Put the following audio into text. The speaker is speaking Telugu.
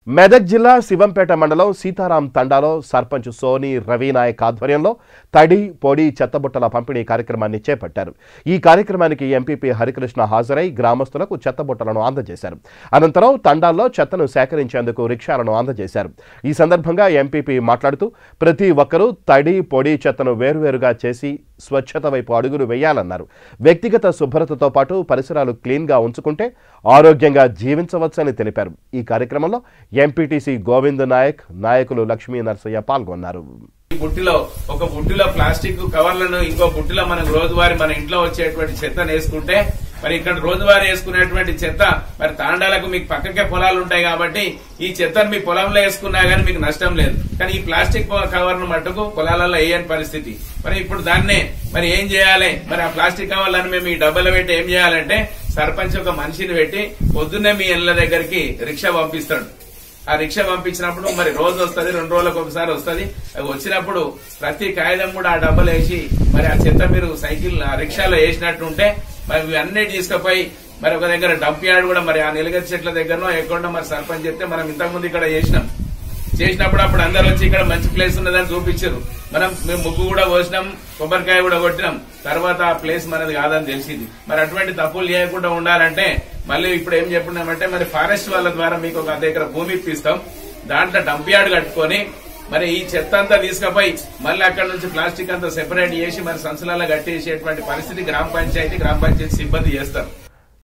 మెదక్ జిల్లా శివంపేట మండలం సీతారాం తండాలో సర్పంచ్ సోని రవినాయక్ ఆధ్వర్యంలో తడి పొడి చెత్తబుట్టల పంపిణీ కార్యక్రమాన్ని చేపట్టారు ఈ కార్యక్రమానికి ఎంపీపీ హరికృష్ణ హాజరై గ్రామస్తులకు చెత్తబుట్టలను అందజేశారు అనంతరం తండాల్లో చెత్తను సేకరించేందుకు రిక్షాలను అందజేశారు ఈ సందర్భంగా ఎంపీపీ మాట్లాడుతూ ప్రతి ఒక్కరూ తడి పొడి చెత్తను వేరువేరుగా చేసి స్వచ్ఛత వైపు అడుగులు వేయాలన్నారు వ్యక్తిగత శుభ్రతతో పాటు పరిసరాలు క్లీన్గా ఉంచుకుంటే ఆరోగ్యంగా జీవించవచ్చని తెలిపారు ఈ కార్యక్రమంలో ఎంపీటీసీ గోవింద్ నాయక్ నాయకులు లక్ష్మీ నరసయ్య పాల్గొన్నారు ఈ బుట్టిలో ఒక బుట్టిలో ప్లాస్టిక్ కవర్లను ఇంకో బుట్టిలో మనం రోజువారీ మన ఇంట్లో వచ్చేటువంటి చెత్తను వేసుకుంటే మరి ఇక్కడ రోజువారీ వేసుకునేటువంటి చెత్త మరి తాండాలకు మీకు పక్కకే పొలాలు ఉంటాయి కాబట్టి ఈ చెత్తను మీ పొలంలో వేసుకున్నా గానీ మీకు నష్టం లేదు కానీ ఈ ప్లాస్టిక్ కవర్ ను మట్టుకు పొలాలలో వేయని పరిస్థితి మరి ఇప్పుడు దాన్నే మరి ఏం చేయాలి మరి ఆ ప్లాస్టిక్ కవర్లను మేము ఈ డబ్బులు పెట్టి ఏం చేయాలంటే సర్పంచ్ ఒక మనిషిని పెట్టి పొద్దున్నే మీ ఇళ్ల దగ్గరికి రిక్షా పంపిస్తాడు ఆ రిక్షా పంపించినప్పుడు మరి రోజు వస్తుంది రెండు రోజులకు ఒకసారి వస్తుంది అవి వచ్చినప్పుడు ప్రతి కాగితం కూడా ఆ డబ్బులు వేసి మరి ఆ చెత్త మీరు సైకిల్ ఆ రిక్షాలో వేసినట్టు ఉంటే మరి ఇవి అన్ని తీసుకుపోయి మరి ఒక దగ్గర డంప్ యార్డ్ కూడా మరి ఆ నిలగతి చెట్ల దగ్గరనో ఎక్కడో మరి సర్పంచ్ చెప్తే మనం ఇంతకుముందు ఇక్కడ చేసినాం చేసినప్పుడు అప్పుడు అందరు వచ్చి ఇక్కడ మంచి ప్లేస్ ఉన్నదని చూపించారు మనం మేము ముగ్గు కూడా పోసినాం కొబ్బరికాయ కూడా కొట్టినాం తర్వాత ఆ ప్లేస్ మనది కాదని తెలిసింది మరి అటువంటి తప్పులు చేయకుండా ఉండాలంటే మళ్ళీ ఇప్పుడు ఏం చెప్పున్నామంటే మరి ఫారెస్ట్ వాళ్ళ ద్వారా మీకు ఒక దగ్గర భూమి ఇప్పిస్తాం దాంట్లో డంప్ యార్డ్ కట్టుకొని మరి ఈ చెత్త అంతా తీసుకుపోయి మళ్ళీ అక్కడ నుంచి ప్లాస్టిక్ అంతా సెపరేట్ చేసి మరి సంచులలో కట్టేసేటువంటి పరిస్థితి గ్రామ పంచాయతీ గ్రామ పంచాయతీ సిబ్బంది చేస్తారు